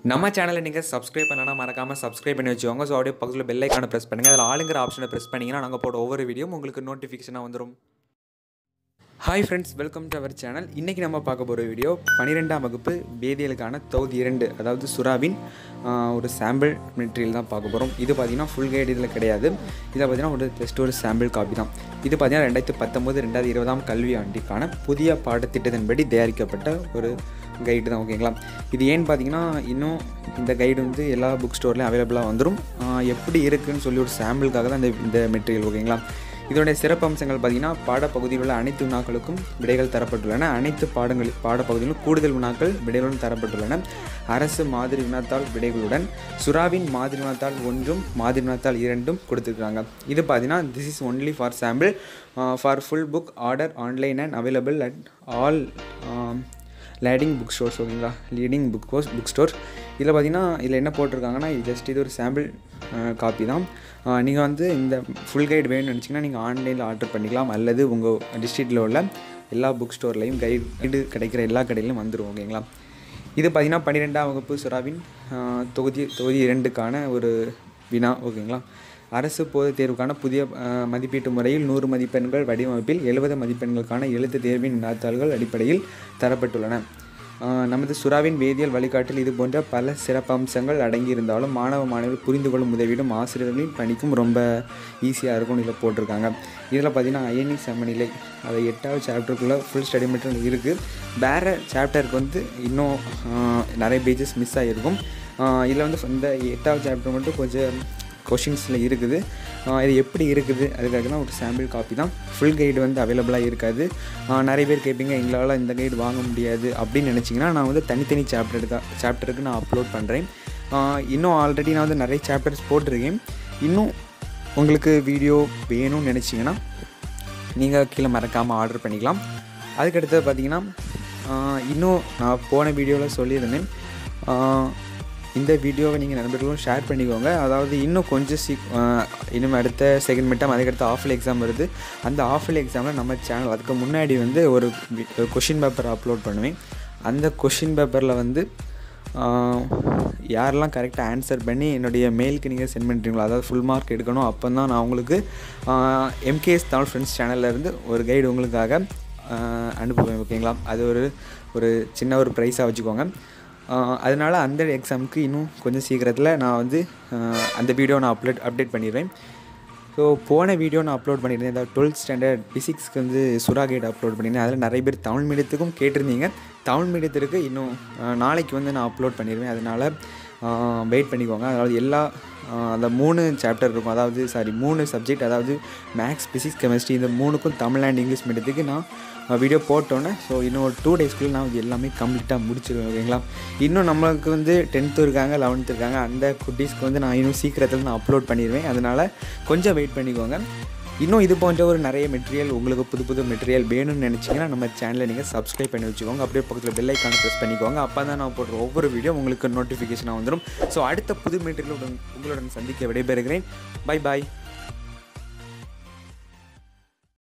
நம்ம சேனலை நீங்கள் சப்ஸ்கிரைப் பண்ணலாம் மறக்காமல் சப்ஸ்கிரைப் பண்ணி வச்சுக்கோங்க ஸோ அப்படியே பக்கத்தில் பெல் ஐக்கானை ப்ரெஸ் பண்ணுங்கள் அதில் ஆளுங்கிற ஆப்ஷனை ப்ரெஸ் பண்ணிங்கன்னா நாங்கள் போட ஒவ்வொரு வீடியோ உங்களுக்கு நோட்டிஃபிகேஷனாக வந்துடும் hi friends welcome to our channel இன்றைக்கி நம்ம பார்க்க போகிற வீடியோ பன்னிரெண்டாம் வகுப்பு வேதியியலுக்கான தொகுதி இரண்டு அதாவது சுறாவின் ஆஹ், ஒரு சாம்பிள் மெட்டீரியல் தான் பார்க்க போகிறோம் இது பார்த்திங்கன்னா ஃபுல் கைடு இதில் கிடையாது இதில் பார்த்தீங்கன்னா ஒரு ஜஸ்ட் ஒரு சாம்பிள் காப்பி தான் இது பார்த்தீங்கன்னா ரெண்டாயிரத்தி பத்தொம்போது ரெண்டாயிரத்தி இருபதாம் கல்வி ஆண்டிற்கான புதிய பாடத்திட்டத்தின்படி தயாரிக்கப்பட்ட ஒரு கைடு தான் ஓகேங்களா இது ஏன்னு பார்த்தீங்கன்னா இன்னும் இந்த கைடு வந்து எல்லா புக் ஸ்டோர்லேயும் அவைலபிளாக வந்துடும் ஆஹ், எப்படி இருக்குன்னு சொல்லி ஒரு சாம்பிளுக்காக தான் இந்த இந்த மெட்டீரியல் ஓகேங்களா இதனுடைய சிறப்பம்சங்கள் பார்த்தீங்கன்னா பாடப்பகுதியில் உள்ள அனைத்து வினாக்களுக்கும் விடைகள் தரப்பட்டுள்ளன அனைத்து பாடங்கள் பாடப்பகுதியிலும் கூடுதல் வினாக்கள் விடைகளுடன் தரப்பட்டுள்ளன அரசு மாதிரி வினாத்தாள் விடைகளுடன் சுறாவின் மாதிரி வினாத்தாள் ஒன்றும் மாதிரி வினாத்தாள் இரண்டும் கொடுத்துருக்காங்க இது பார்த்தீங்கன்னா this is only for sample for full book order online and available at all leading book stores ஓகேங்களா leading book course book store இதில் பார்த்தீங்கன்னா இதில் என்ன போட்டிருக்காங்கன்னா இது ஜஸ்ட் இது ஒரு சாம்பிள் காப்பி தான் நீங்கள் வந்து இந்த ஃபுல் கைடு வேணும்னு நினச்சிங்கன்னா நீங்கள் ஆன்லைனில் ஆர்டர் பண்ணிக்கலாம் அல்லது உங்கள் டிஸ்ட்ரிக்டில் உள்ள எல்லா புக் ஸ்டோர்லையும் கைடு கிடைக்கிற எல்லா கடையிலும் வந்துடும் ஓகேங்களா இது பார்த்தீங்கன்னா பன்னிரெண்டாம் வகுப்பு சுறாவின் ஆஹ், தொகுதி தொகுதி இரண்டுக்கான ஒரு வினா ஓகேங்களா அரசு பொதுத் தேர்வுக்கான புதிய ஆஹ், மதிப்பீட்டு முறையில் நூறு மதிப்பெண்கள் வடிவமைப்பில் எழுபது மதிப்பெண்களுக்கான எழுத்து தேர்வின் வினாத்தாள்கள் அடிப்படையில் தரப்பட்டுள்ளன ஆஹ், நமது சுறாவின் வேதியியல் வழிகாட்டில் இது போன்ற பல சிறப்பம்சங்கள் அடங்கியிருந்தாலும் மாணவ மாணவர்கள் புரிந்து கொள்ளும் உதவிடும் ஆசிரியர்களின் பணிக்கும் ரொம்ப ஈஸியாக இருக்கும்னு இதில் போட்டிருக்காங்க இதில் பார்த்தீங்கன்னா அயனி சமநிலை அது எட்டாவது சாப்டருக்குள்ளே ஃபுல் ஸ்டடி மெட்டீரியல் இருக்குது வேறு சாப்டருக்கு வந்து இன்னும் ஆஹ், நிறைய பேஜஸ் மிஸ் ஆகிருக்கும் இதில் வந்து இந்த எட்டாவது சாப்டர் மட்டும் கொஞ்சம் கொஷின்ஸில் இருக்குது ஆஹ் இது எப்படி இருக்குது அதுக்காக தான் ஒரு சாம்பிள் காப்பி தான் ஃபுல் கைடு வந்து அவைலபிளாக இருக்காது ஆஹ் நிறைய பேர் கேட்பீங்க எங்களால் இந்த கைடு வாங்க முடியாது அப்படின்னு நினச்சிங்கன்னா நான் வந்து தனித்தனி சாப்டர் தான் சாப்டருக்கு நான் அப்லோட் பண்ணுறேன் இன்னும் ஆல்ரெடி நான் வந்து நிறைய சாப்டர்ஸ் போட்டிருக்கேன் இன்னும் உங்களுக்கு வீடியோ வேணும்னு நினச்சிங்கன்னா நீங்கள் கீழே மறக்காமல் ஆர்டர் பண்ணிக்கலாம் அதுக்கடுத்து பார்த்தீங்கன்னா ஆஹ் இன்னும் நான் போன வீடியோவில் சொல்லியிருந்தேன் ஆஹ் இந்த வீடியோவை நீங்கள் நண்பர்களும் ஷேர் பண்ணிக்கோங்க அதாவது இன்னும் கொஞ்சம் சீக் ஆஹ் இன்னும் அடுத்த செகண்ட் மிட்டம் அதுக்கடுத்து ஆஃபில் எக்ஸாம் வருது அந்த ஆஃபில் எக்ஸாமில் நம்ம சேனல் அதுக்கு முன்னாடி வந்து ஒரு கொஷின் பேப்பர் அப்லோட் பண்ணுவேன் அந்த கொஷின் பேப்பரில் வந்து ஆஹ் யாரெல்லாம் கரெக்டாக ஆன்சர் பண்ணி என்னுடைய மெயிலுக்கு நீங்கள் சென்ட் பண்ணுறீங்களோ அதாவது ஃபுல் மார்க் எடுக்கணும் அப்போ தான் நான் உங்களுக்கு எம்கேஎஸ் தமிழ் ஃப்ரெண்ட்ஸ் சேனல்லேருந்து ஒரு கைடு உங்களுக்காக ஆஹ் அனுப்புவேன் ஓகேங்களா அது ஒரு ஒரு சின்ன ஒரு ப்ரைஸாக வச்சுக்கோங்க ஆஹ் அதனால அந்த எக்ஸாமுக்கு இன்னும் கொஞ்சம் சீக்கிரத்தில் நான் வந்து ஆஹ் அந்த வீடியோ நான் அப்லோட் அப்டேட் பண்ணிடுவேன் ஸோ போன வீடியோ நான் அப்லோட் பண்ணியிருந்தேன் இந்த டுவெல்த் ஸ்டாண்டர்ட் ஃபிசிக்ஸ்க்கு வந்து சுறா கைடு அப்லோட் பண்ணியிருந்தேன் அதில் நிறைய பேர் தமிழ் மீடியத்துக்கும் கேட்டிருந்தீங்க தமிழ் மீடியத்திற்கு இன்னும் ஆஹ் நாளைக்கு வந்து நான் அப்லோட் பண்ணிடுவேன் அதனால் வெயிட் பண்ணிக்கோங்க அதாவது எல்லா ஆஹ் அந்த மூணு சாப்டர் இருக்கும் அதாவது சாரி மூணு சப்ஜெக்ட் அதாவது மேக்ஸ் ஃபிசிக்ஸ் கெமிஸ்ட்ரி இந்த மூணுக்கும் தமிழ் அண்ட் இங்கிலீஷ் மீடியத்துக்கு நான் வீடியோ போட்டோன்னே ஸோ இன்னும் ஒரு டூ டேஸ்க்குள்ளே நான் இது எல்லாமே கம்ப்ளீட்டாக முடிச்சிடுவேன் ஓகேங்களா இன்னும் நம்மளுக்கு வந்து டென்த்து இருக்காங்க லெவன்த்து இருக்காங்க அந்த குட்டீஸ்க்கு வந்து நான் இன்னும் சீக்கிரத்தில் நான் அப்லோட் பண்ணிடுவேன் அதனால் கொஞ்சம் வெயிட் பண்ணிக்கோங்க இன்னும் இது போன்ற ஒரு நிறைய மெட்டீரியல் உங்களுக்கு புது புது மெட்டீரியல் வேணும்னு நினச்சிங்கன்னா நம்ம சேனலை நீங்கள் சப்ஸ்கிரைப் பண்ணி வச்சுக்கோங்க அப்படியே பக்கத்தில் பெல் ஐக்கானை ப்ரெஸ் பண்ணிக்கோங்க அப்போ தான் நான் போடுற ஒவ்வொரு வீடியோ உங்களுக்கு நோட்டிஃபிகேஷனாக வந்துடும் ஸோ அடுத்த புது மெட்டீரியலுடன் உங்களுடன் சந்திக்க விடைபெறுகிறேன் பை பாய்